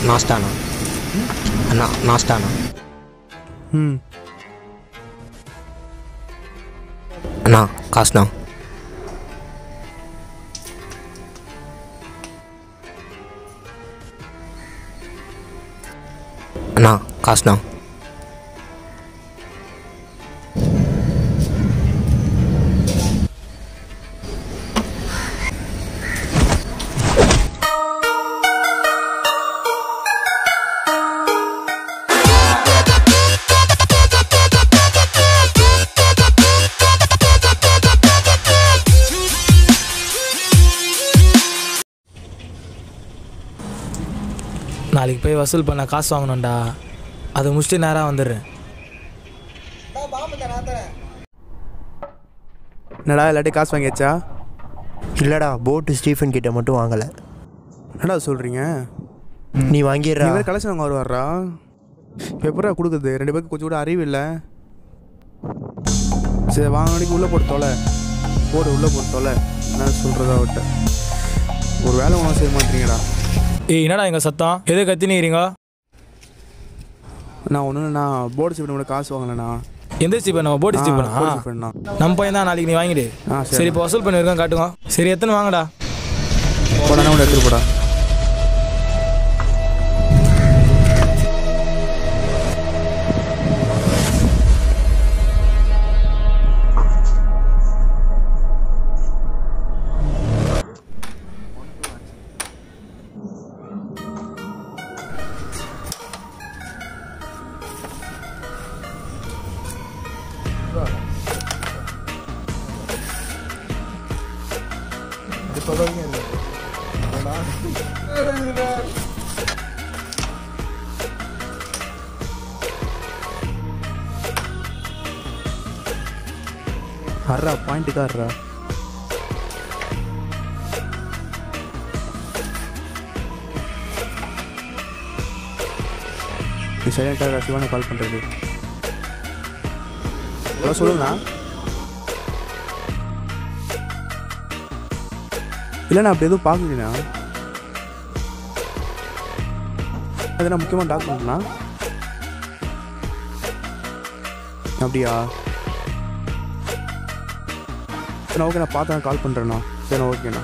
நாஸ்டாண்ணா அண்ணா நாஸ்டாண்ணா ம் அண்ணா காசுண்ணா அண்ணா காசுண்ணா நாளைக்கு போய் வசூல் பண்ண காசு வாங்கணும்டா அதை முடிச்சுட்டு நேராக வந்துடுறேன் என்னடா இல்லாட்டி காசு வாங்கியாச்சா இல்லைடா போட்டு ஸ்டீஃபன் கிட்ட மட்டும் வாங்கலை என்னடா சொல்கிறீங்க நீ வாங்கிடுறா இவர் கலெக்ஷன் அவங்க வருவாரா எப்படா கொடுக்குறது ரெண்டு பேருக்கு கொஞ்சம் கூட அறிவு இல்லை சரி வாங்க மணிக்கு உள்ளே போட்டு தொலை போடு உள்ளே போட்டு தொலை என்ன சொல்கிறதா அவட்ட ஒரு வேலை ஒன்றும் செய்ய மாட்டீங்கடா ஏய் என்னடா எங்க சத்தம் எது கத்தினீங்க நான் ஒன்றும் நான் போர்டு சீப்பன் கூட காசு வாங்கலண்ணா எந்த ஸ்டீபன் நம்ம போட்டு ஸ்டீபனா பண்ணா நம்ம பையன் தான் நாளைக்கு நீ வாங்கிடு ஆ சரி சரி இப்போ வசூல் பண்ணிருக்கோம் காட்டுங்க சரி எத்தனை வாங்கடா போடா கூட எடுத்துட்டு போடா அர்றா பாயிண்ட்டுக்கா அர்றா நீ சைலண்டாக சிவான கால் பண்ணுறது ஹலோ சொல்லுங்கண்ணா இல்லைண்ணா அப்படி எதுவும் பார்க்கலண்ணா அதெல்லாம் முக்கியமான டாக்குமெண்ட்ண்ணா அப்படியா சரி ஓகே நான் பார்த்தேன் கால் பண்ணுறேண்ணா சரி ஓகேண்ணா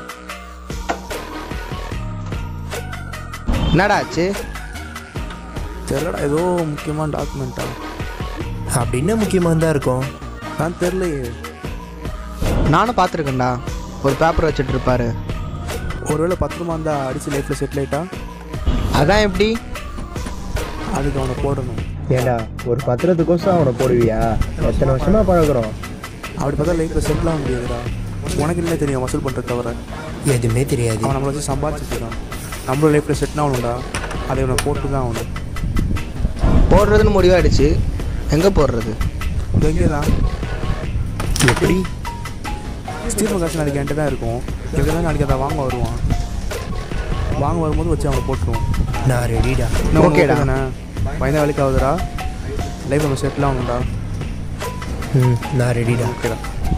என்னடா ஆச்சு தெரிலடா ஏதோ முக்கியமான டாக்குமெண்ட்டா அப்படின்னு முக்கியமாக தான் இருக்கும் நான் தெரிலையே நானும் பார்த்துருக்கேன்டா ஒரு பேப்பர் வச்சுட்டு இருப்பாரு ஒருவேளை பத்திரமா இருந்தால் அடிச்சு லைஃப்பில் செட்டில் ஆயிட்டா அதான் எப்படி அதுக்கு அவனை போடணும் ஏண்டா ஒரு பத்திரத்துக்கோசம் அவனை போடுவியா எத்தனை வருஷமா பழகுறோம் அப்படி பார்த்தா லைஃப்பில் செட்டில் ஆக முடியாதுடா உனக்கு என்ன தெரியும் வசூல் பண்ணுறது தவிர எதுவுமே தெரியாது அவன் நம்மளை வச்சு சம்பாதிச்சிருக்கான் நம்மளோட லைஃப்பில் செட்டில் ஆகணும்டா அதை இவனை போட்டு தான் ஆகணும் போடுறதுன்னு முடிவாயிடுச்சு எங்கே போடுறது இது எங்கே தான் எப்படி ஸ்டீஃபன் காசு நாளைக்கு என்கிட்ட தான் இருக்கும் எங்கே தான் நாளைக்கு அதை வாங்க வருவான் வாங்க வரும்போது வச்சு அவனை போட்டுருவோம் நான் ரெடிடா என்ன உனக்கு ஓகேடா. okay தானே பயந்த வேலைக்கு ஆகுதுடா லைஃப் நம்ம செட்டில் ஆகணும்டா ம் நான் ரெடிடா ஓகேடா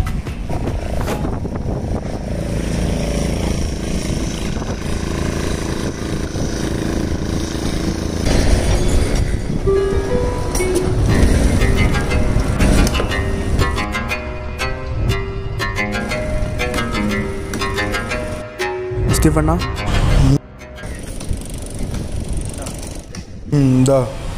ஸ்டீஃபண்ணா ம் இந்தா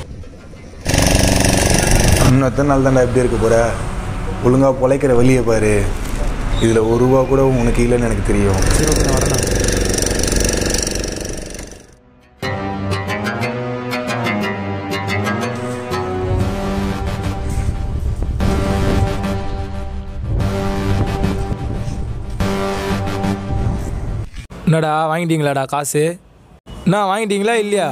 இன்னும் எத்தனை நாள் தான்டா எப்படி இருக்க போற ஒழுங்கா பொழைக்கிற வழியை பாரு இதில் ஒரு ரூபா கூட உனக்கு இல்லைன்னு எனக்கு தெரியும் சரி ஓகே நான் வரேண்ணா என்னடா வாங்கிட்டீங்களாடா காசு என்ன வாங்கிட்டீங்களா இல்லையா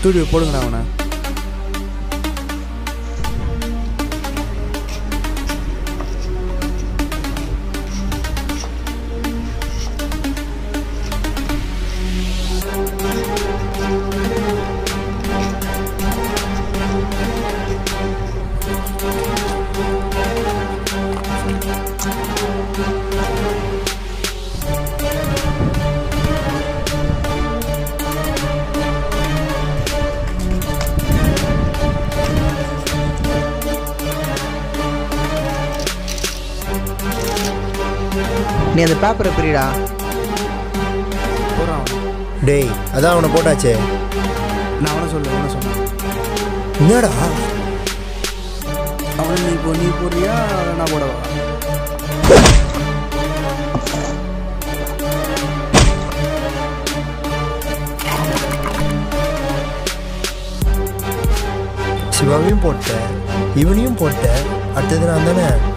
ஸ்டூடியோ போடுங்கண்ணா அவனை நீ அந்த பேப்பரை பிரிடா போடுறான் அவன் டேய் அதான் அவனை போட்டாச்சே நான் அவனை சொல்ல அவனை சொன்னேன் என்னடா அவனை நீ இப்போ நீ போடுறியா நான் போடவா சிவாவையும் போட்ட இவனையும் போட்ட அடுத்தது நான் தானே